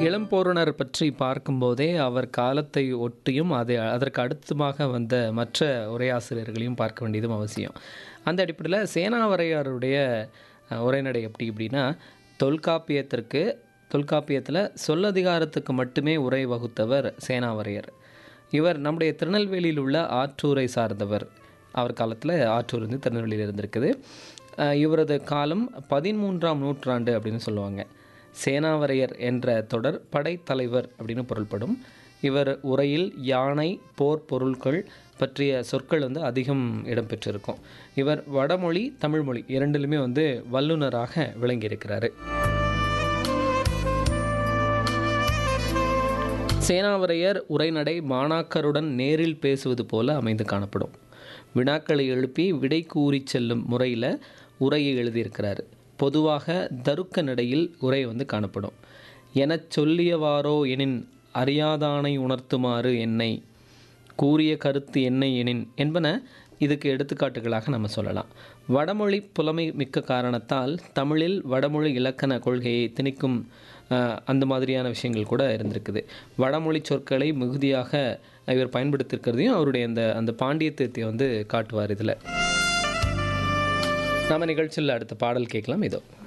இளம்பூரணர் பற்றி பார்க்கும்போதே அவர் காலத்தை ஒட்டியும் அதை அதற்கு அடுத்தமாக வந்த மற்ற உரையாசிரியர்களையும் பார்க்க வேண்டியதும் அவசியம் அந்த அடிப்படையில் சேனாவரையாருடைய அஹ், உரைநடை எப்படி இப்படின்னா தொல்காப்பியத்திற்கு தொல்காப்பியத்தில் சொல்லதிகாரத்துக்கு மட்டுமே உரை வகுத்தவர் சேனாவரையர் இவர் நம்முடைய திருநெல்வேலியில் உள்ள ஆற்றூரை சார்ந்தவர் அவர் காலத்தில் ஆற்றூர் வந்து திருநெல்வேலியில் இருந்திருக்குது அஹ், இவரது காலம் பதிமூன்றாம் நூற்றாண்டு அப்படின்னு சொல்லுவாங்க சேனாவரையர் என்ற தொடர் படைத்தலைவர் அப்படின்னு பொருள்படும் இவர் உரையில் யானை போர் பொருட்கள் பற்றிய சொற்கள் வந்து அதிகம் இடம்பெற்றிருக்கும் இவர் வடமொழி தமிழ்மொழி இரண்டிலுமே வந்து வல்லுனராக விளங்கியிருக்கிறாரு சேனாவரையர் உரைநடை மாணாக்கருடன் நேரில் பேசுவது போல அமைந்து காணப்படும் வினாக்களை எழுப்பி விடை கூறி செல்லும் முறையில் உரையை எழுதியிருக்கிறார் பொதுவாக தருக்க நடையில் உரை வந்து காணப்படும் எனச் சொல்லியவாறோ எனின் அறியாதானை உணர்த்துமாறு என்னை கூறிய கருத்து என்ன எனின் என்பன இதுக்கு எடுத்துக்காட்டுகளாக நம்ம சொல்லலாம் வடமொழி புலமை மிக்க காரணத்தால் தமிழில் வடமொழி இலக்கண கொள்கையை திணிக்கும் அஹ், அந்த மாதிரியான விஷயங்கள் கூட இருந்திருக்குது வடமொழி சொற்களை மிகுதியாக இவர் பயன்படுத்தியிருக்கிறதையும் அவருடைய அந்த அந்த பாண்டியத்தை வந்து காட்டுவார் இதில் நம்ம நிகழ்ச்சியில் அடுத்த பாடல் கேட்கலாம் இதோ